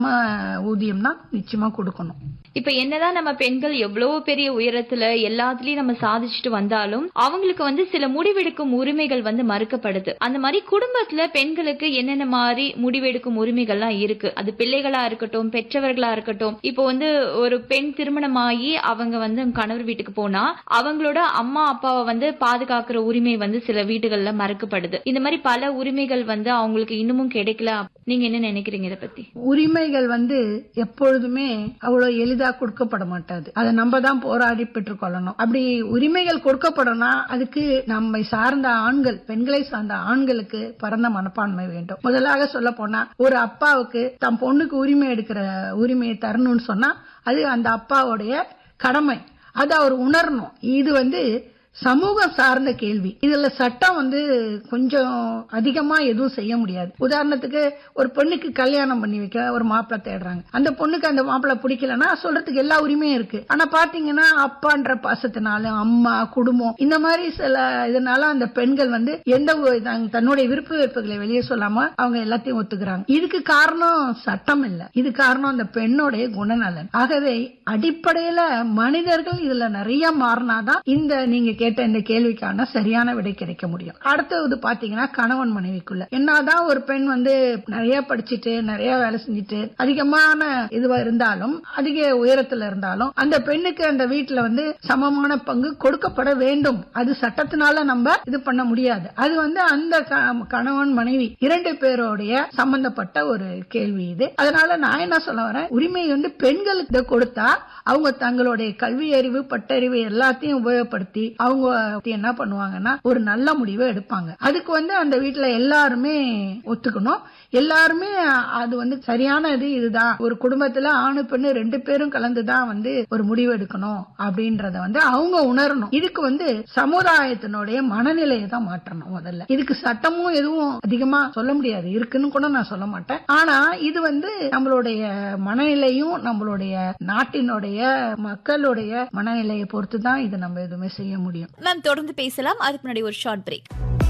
ஊதியம் தான் நிச்சயமா கொடுக்கணும் இப்ப என்னதான் நம்ம பெண்கள் எவ்வளவு பெரிய உயரத்துல எல்லாத்துலயும் நம்ம சாதிச்சுட்டு வந்தாலும் அவங்களுக்கு வந்து சில முடிவெடுக்கும் உரிமைகள் வந்து மறுக்கப்படுது அந்த மாதிரி குடும்பத்துல பெண்களுக்கு என்னென்ன மாதிரி முடிவெடுக்கும் உரிமைகள்லாம் இருக்கு அது பிள்ளைகளா இருக்கட்டும் பெற்றவர்களா இருக்கட்டும் இப்போ வந்து ஒரு பெண் திருமணமாகி அவங்க வந்து கணவர் வீட்டுக்கு போனா அவங்களோட அம்மா அப்பாவை வந்து பாதுகாக்கிற உரிமை வந்து சில வீடுகள்ல மறுக்கப்படுது இந்த மாதிரி பல உரிமைகள் வந்து அவங்களுக்கு இன்னமும் கிடைக்கல நீங்க என்ன நினைக்கிறீங்க இதை பத்தி உரிமைகள் வந்து எப்பொழுதுமே அவ்வளவு எளிதா கொடுக்கப்பட மாட்டாது அதை நம்ம தான் போராடி பெற்றுக்கொள்ளணும் அப்படி உரிமைகள் கொடுக்கப்படணும்னா அதுக்கு நம்மை சார்ந்த ஆண்கள் பெண்களை சார்ந்த ஆண்களுக்கு பரந்த மனப்பான்மை வேண்டும் முதலாக சொல்ல போனா ஒரு அப்பாவுக்கு தம் பொண்ணுக்கு உரிமை எடுக்கிற உரிமையை தரணும்னு சொன்னா அது அந்த அப்பாவுடைய கடமை அது அவர் உணரணும் இது வந்து சமூகம் சார்ந்த கேள்வி இதுல சட்டம் வந்து கொஞ்சம் அதிகமா எதுவும் செய்ய முடியாது உதாரணத்துக்கு ஒரு பெண்ணுக்கு கல்யாணம் பண்ணி வைக்க ஒரு மாப்பிள்ளை தேடுறாங்க அந்த பொண்ணுக்கு அந்த மாப்பிள்ளை பிடிக்கலன்னா சொல்றதுக்கு எல்லா உரிமையும் இருக்கு ஆனா பாத்தீங்கன்னா அப்பான்ற பாசத்தினால அம்மா குடும்பம் இந்த மாதிரி சில இதனால அந்த பெண்கள் வந்து எந்த ஒரு தங்- தன்னுடைய விருப்ப வெறுப்புகளை வெளியே சொல்லாம அவங்க எல்லாத்தையும் ஒத்துக்கிறாங்க இதுக்கு காரணம் சட்டம் இல்ல இது காரணம் அந்த பெண்ணுடைய குணநலன் ஆகவே அடிப்படையில மனிதர்கள் இதுல நிறைய மாறினாதான் இந்த நீங்க கேட்ட இந்த கேள்விக்கான சரியான விடை கிடைக்க முடியும் அடுத்தது பாத்தீங்கன்னா கணவன் மனைவிக்குள்ள என்னதான் ஒரு பெண் வந்து நிறைய படிச்சுட்டு நிறைய வேலை செஞ்சுட்டு அதிகமான இதுவா இருந்தாலும் அதிக உயரத்துல இருந்தாலும் அந்த பெண்ணுக்கு அந்த வீட்டுல வந்து சமமான பங்கு கொடுக்கப்பட வேண்டும் அது சட்டத்தினால நம்ம இது பண்ண முடியாது அது வந்து அந்த க- கணவன் மனைவி இரண்டு பேருடைய சம்பந்தப்பட்ட ஒரு கேள்வி இது அதனால நான் என்ன சொல்ல வரேன் உரிமை வந்து பெண்களுக்கு இதை கொடுத்தா அவங்க தங்களுடைய கல்வி அறிவு பட்டறிவு எல்லாத்தையும் உபயோகப்படுத்தி அவங்க என்ன பண்ணுவாங்கன்னா ஒரு நல்ல முடிவை எடுப்பாங்க அதுக்கு வந்து அந்த வீட்டுல எல்லாருமே ஒத்துக்கணும் எல்லாருமே அது வந்து சரியான இது இதுதான் ஒரு குடும்பத்துல ஆணு பெண்ணு ரெண்டு பேரும் கலந்துதான் வந்து ஒரு முடிவு எடுக்கணும் அப்படின்றத வந்து அவங்க உணரணும் இதுக்கு வந்து சமுதாயத்தினுடைய மனநிலையை தான் மாற்றணும் முதல்ல இதுக்கு சட்டமும் எதுவும் அதிகமா சொல்ல முடியாது இருக்குன்னு கூட நான் சொல்ல மாட்டேன் ஆனா இது வந்து நம்மளுடைய மனநிலையும் நம்மளுடைய நாட்டினுடைய மக்களுடைய மனநிலையை பொறுத்து தான் இது நம்ம எதுவுமே செய்ய முடியும் மேம் தொடர்ந்து பேசலாம் அதுக்கு முன்னாடி ஒரு ஷார்ட் பிரேக்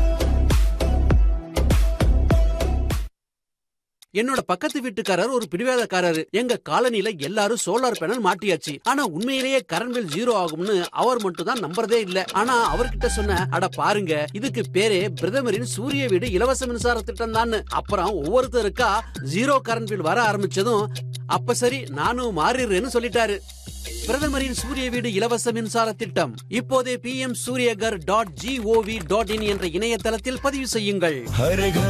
என்னோட பக்கத்து வீட்டுக்காரர் ஒரு பிடிவாதக்காரரு எங்க காலனில எல்லாரும் சோலார் பேனல் மாட்டியாச்சு ஆனா உண்மையிலேயே கரண்ட் பில் ஜீரோ ஆகும்னு அவர் மட்டும் தான் நம்புறதே இல்ல ஆனா அவர்கிட்ட சொன்ன அட பாருங்க இதுக்கு பேரே பிரதமரின் சூரிய வீடு இலவச மின்சார திட்டம் தான் அப்புறம் ஒவ்வொருத்தருக்கா ஜீரோ கரண்ட் பில் வர ஆரம்பிச்சதும் அப்ப சரி நானும் மாறிடுறேன்னு சொல்லிட்டாரு பிரதமரின் சூரிய வீடு இலவச மின்சார திட்டம் இப்போதே P M Suryaghar dot G O V dot in என்ற இணையதளத்தில் பதிவு செய்யுங்கள் हर घर